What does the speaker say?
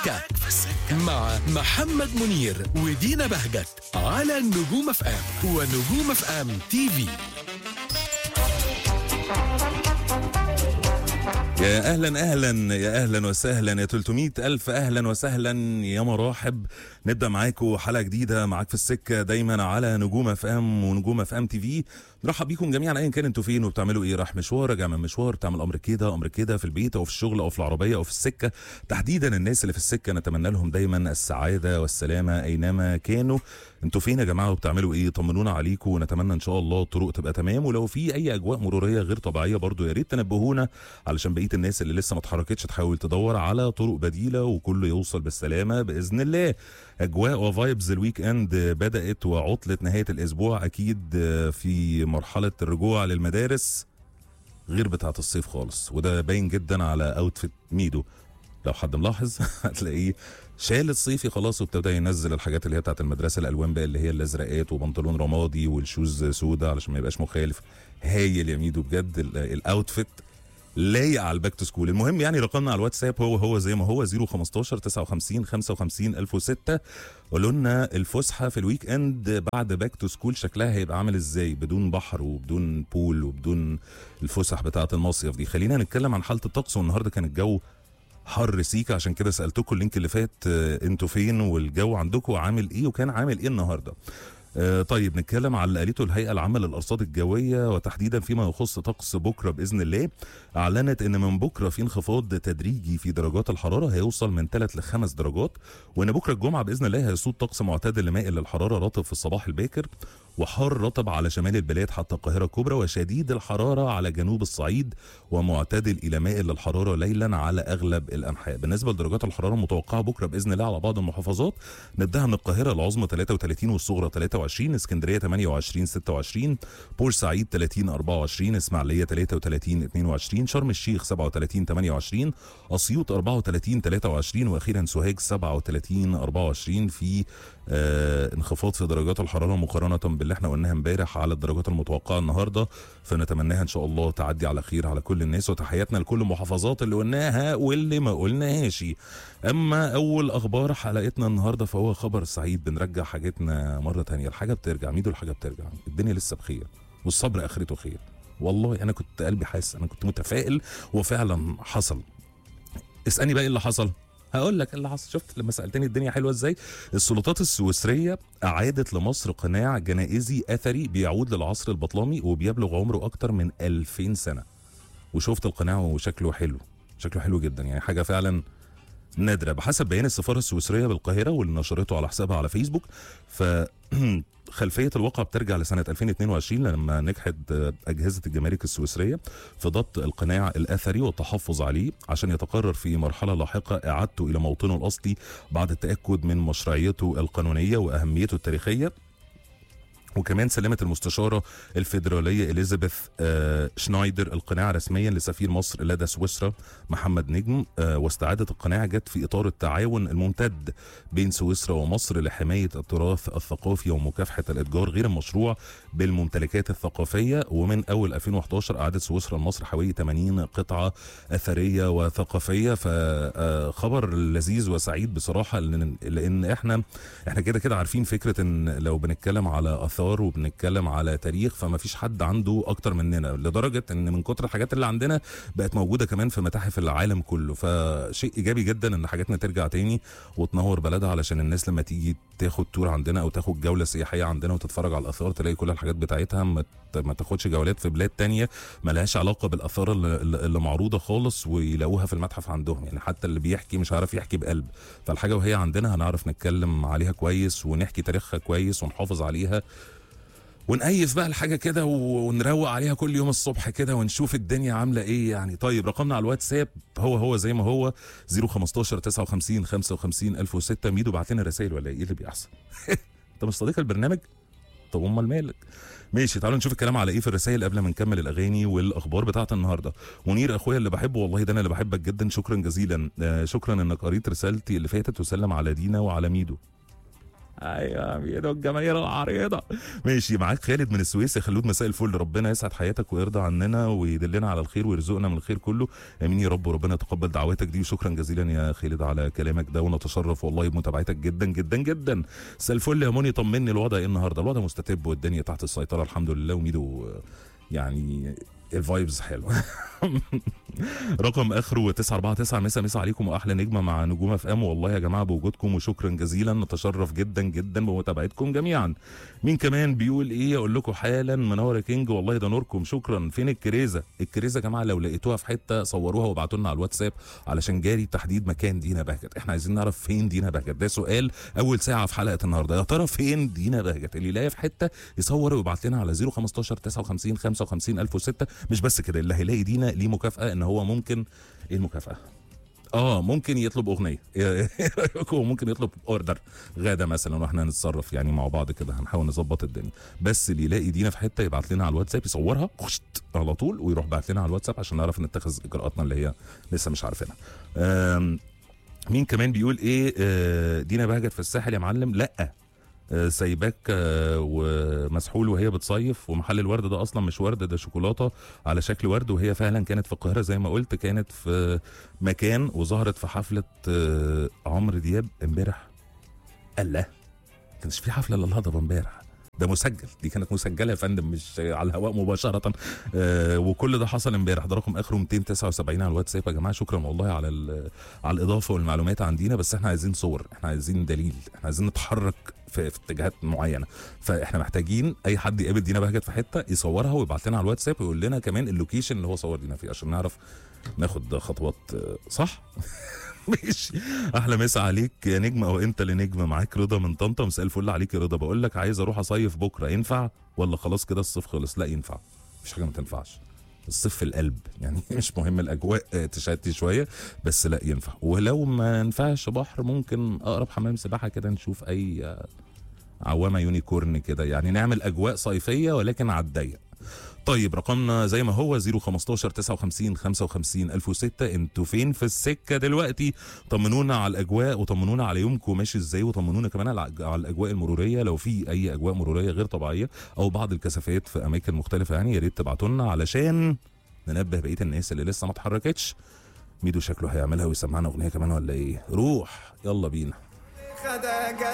مع محمد منير ودينا بهجت على نجوم اف ام ونجوم اف ام تي في يا اهلا اهلا يا اهلا وسهلا يا 300 الف اهلا وسهلا يا مراحب نبدا معاكم حلقه جديده معاك في السكه دايما على نجوم اف ام ونجوم اف ام تي في نرحب بيكم جميعا ايا كان انتوا فين وبتعملوا ايه رايح مشوار راجع من مشوار بتعمل امر كده امر كده في البيت او في الشغل او في العربيه او في السكه تحديدا الناس اللي في السكه نتمنى لهم دايما السعاده والسلامه اينما كانوا انتوا فين يا جماعه وبتعملوا ايه طمنونا عليكم ونتمنى ان شاء الله الطرق تبقى تمام ولو في اي اجواء مروريه غير طبيعيه برضو يا ريت تنبهونا علشان بقيه الناس اللي لسه ما اتحركتش تحاول تدور على طرق بديله وكله يوصل بالسلامه باذن الله اجواء وفايبز الويك اند بدات وعطله نهايه الاسبوع اكيد في مرحله الرجوع للمدارس غير بتاعه الصيف خالص وده باين جدا على اوتفيت ميدو لو حد ملاحظ هتلاقيه شال الصيفي خلاص وابتدى ينزل الحاجات اللي هي بتاعت المدرسه الالوان بقى اللي هي الازرقات وبنطلون رمادي والشوز سودا علشان ما يبقاش مخالف هايل يا ميدو بجد ال- الاوتفيت لايق على الباك تو سكول المهم يعني رقمنا على الواتساب هو هو زي ما هو 015 59 55 1006 قولوا لنا الفسحه في الويك اند بعد باك تو سكول شكلها هيبقى عامل ازاي بدون بحر وبدون بول وبدون الفسح بتاعه المصيف دي خلينا نتكلم عن حاله الطقس والنهارده كان الجو حر سيكا عشان كده سالتكم اللينك اللي فات آه، انتوا فين والجو عندكم عامل ايه وكان عامل ايه النهارده آه، طيب نتكلم على اللي قالته الهيئه العامه للارصاد الجويه وتحديدا فيما يخص طقس بكره باذن الله اعلنت ان من بكره في انخفاض تدريجي في درجات الحراره هيوصل من 3 ل 5 درجات وان بكره الجمعه باذن الله هيسود طقس معتدل لمائل للحراره رطب في الصباح الباكر وحار رطب على شمال البلاد حتى القاهره الكبرى وشديد الحراره على جنوب الصعيد ومعتدل الى مائل للحراره ليلا على اغلب الانحاء بالنسبه لدرجات الحراره المتوقعه بكره باذن الله على بعض المحافظات نبداها من القاهره العظمى 33 والصغرى 23 اسكندريه 28 26 بورسعيد 30 24 اسماعيليه 33 22 شرم الشيخ 37 28 اسيوط 34 23 واخيرا سوهاج 37 24 في آه انخفاض في درجات الحراره مقارنه باللي احنا قلناها امبارح على الدرجات المتوقعه النهارده فنتمناها ان شاء الله تعدي على خير على كل الناس وتحياتنا لكل المحافظات اللي قلناها واللي ما قلناهاش اما اول اخبار حلقتنا النهارده فهو خبر سعيد بنرجع حاجتنا مره تانية الحاجه بترجع ميدو الحاجه بترجع الدنيا لسه بخير والصبر اخرته خير والله انا كنت قلبي حاسس انا كنت متفائل وفعلا حصل اسالني بقى ايه اللي حصل هقول لك إيه اللي حصل شفت لما سالتني الدنيا حلوه ازاي السلطات السويسريه اعادت لمصر قناع جنائزي اثري بيعود للعصر البطلمي وبيبلغ عمره اكتر من 2000 سنه وشفت القناع وشكله حلو شكله حلو جدا يعني حاجه فعلا نادرة بحسب بيان السفارة السويسرية بالقاهرة واللي نشرته على حسابها على فيسبوك ف خلفية الواقع بترجع لسنة 2022 لما نجحت أجهزة الجمارك السويسرية في ضبط القناع الأثري والتحفظ عليه عشان يتقرر في مرحلة لاحقة إعادته إلى موطنه الأصلي بعد التأكد من مشروعيته القانونية وأهميته التاريخية وكمان سلمت المستشاره الفيدراليه اليزابيث آه، شنايدر القناع رسميا لسفير مصر لدى سويسرا محمد نجم آه، واستعاده القناع جت في اطار التعاون الممتد بين سويسرا ومصر لحمايه التراث الثقافي ومكافحه الاتجار غير المشروع بالممتلكات الثقافيه ومن اول 2011 اعادت سويسرا لمصر حوالي 80 قطعه اثريه وثقافيه فخبر لذيذ وسعيد بصراحه لان لان احنا احنا كده كده عارفين فكره ان لو بنتكلم على اثار وبنتكلم على تاريخ فما فيش حد عنده اكتر مننا لدرجه ان من كتر الحاجات اللي عندنا بقت موجوده كمان في متاحف العالم كله فشيء ايجابي جدا ان حاجاتنا ترجع تاني وتنور بلدها علشان الناس لما تيجي تاخد تور عندنا او تاخد جوله سياحيه عندنا وتتفرج على الاثار تلاقي كل الحاجات بتاعتها ما ت- ما تاخدش جولات في بلاد تانية ملهاش علاقه بالاثار اللي, اللي معروضه خالص ويلاقوها في المتحف عندهم يعني حتى اللي بيحكي مش عارف يحكي بقلب فالحاجه وهي عندنا هنعرف نتكلم عليها كويس ونحكي تاريخها كويس ونحافظ عليها ونقيف بقى الحاجه كده و- ونروق عليها كل يوم الصبح كده ونشوف الدنيا عامله ايه يعني طيب رقمنا على الواتساب هو هو زي ما هو 015 59 55 1006 ميدو بعت لنا رسائل ولا ايه إيه اللي بيحصل انت مش صديق البرنامج طب امال مالك ماشي تعالوا نشوف الكلام على ايه في الرسائل قبل ما نكمل الاغاني والاخبار بتاعت النهارده منير اخويا اللي بحبه والله ده انا اللي بحبك جدا شكرا جزيلا آه شكرا انك قريت رسالتي اللي فاتت وسلم على دينا وعلى ميدو ايوه ميدو الجماهير العريضه ماشي معاك خالد من السويس يا خلود مساء الفل ربنا يسعد حياتك ويرضى عننا ويدلنا على الخير ويرزقنا من الخير كله امين يا رب وربنا يتقبل دعواتك دي وشكرا جزيلا يا خالد على كلامك ده ونتشرف والله بمتابعتك جدا جدا جدا مساء الفل يا موني طمني الوضع ايه النهارده الوضع مستتب والدنيا تحت السيطره الحمد لله وميدو آه، يعني الفايبز حلوه رقم اخره 949 مسا مسا عليكم واحلى نجمه مع نجوم اف ام والله يا جماعه بوجودكم وشكرا جزيلا نتشرف جدا جدا بمتابعتكم جميعا مين كمان بيقول ايه اقول لكم حالا منور يا كينج والله ده نوركم شكرا فين الكريزه الكريزه يا جماعه لو لقيتوها في حته صوروها وابعتوا لنا على الواتساب علشان جاري تحديد مكان دينا بهجت احنا عايزين نعرف فين دينا بهجت ده سؤال اول ساعه في حلقه النهارده يا ترى فين دينا بهجت اللي يلاقيها في حته يصور ويبعت لنا على 015 59 55 1006 مش بس كده اللي هيلاقي دينا ليه مكافاه ان هو ممكن ايه المكافاه اه ممكن يطلب اغنيه ايه رايكم هو ممكن يطلب اوردر غدا مثلا واحنا نتصرف يعني مع بعض كده هنحاول نظبط الدنيا بس اللي يلاقي دينا في حته يبعت لنا على الواتساب يصورها خشت على طول ويروح بعت لنا على الواتساب عشان نعرف نتخذ اجراءاتنا اللي هي لسه مش عارفينها آم، مين كمان بيقول ايه آه، دينا بهجت في الساحل يا معلم لا آه، سايباك آه، ومسحول وهي بتصيف ومحل الورد ده اصلا مش ورد ده شوكولاته على شكل ورد وهي فعلا كانت في القاهره زي ما قلت كانت في مكان وظهرت في حفله آه، عمرو دياب امبارح الله كانش في حفله الا الهضبه امبارح ده مسجل دي كانت مسجله يا فندم مش على الهواء مباشره آه وكل ده حصل امبارح ده رقم اخره 279 على الواتساب يا جماعه شكرا والله على ال- على الاضافه والمعلومات عندنا بس احنا عايزين صور احنا عايزين دليل احنا عايزين نتحرك في, في اتجاهات معينه فاحنا محتاجين اي حد يقابل دينا بهجت في حته يصورها ويبعت لنا على الواتساب ويقول لنا كمان اللوكيشن اللي هو صور دينا فيه عشان نعرف ناخد خطوات آه، صح ماشي احلى مسا عليك يا نجم او انت اللي نجم معاك رضا من طنطا مساء الفل عليك يا رضا بقول لك عايز اروح اصيف بكره ينفع ولا خلاص كده الصيف خلص لا ينفع مفيش حاجه ما تنفعش الصيف في القلب يعني مش مهم الاجواء آه، تشتي شويه بس لا ينفع ولو ما ينفعش بحر ممكن اقرب حمام سباحه كده نشوف اي آه، عوامه يونيكورن كده يعني نعمل اجواء صيفيه ولكن على الضيق طيب رقمنا زي ما هو 015 59 55 1006 انتوا فين في السكه دلوقتي طمنونا على الاجواء وطمنونا على يومكم ماشي ازاي وطمنونا كمان على على الاجواء المروريه لو في اي اجواء مروريه غير طبيعيه او بعض الكثافات في اماكن مختلفه يعني يا ريت تبعتوا لنا علشان ننبه بقيه الناس اللي لسه ما اتحركتش ميدو شكله هيعملها ويسمعنا اغنيه كمان ولا ايه روح يلا بينا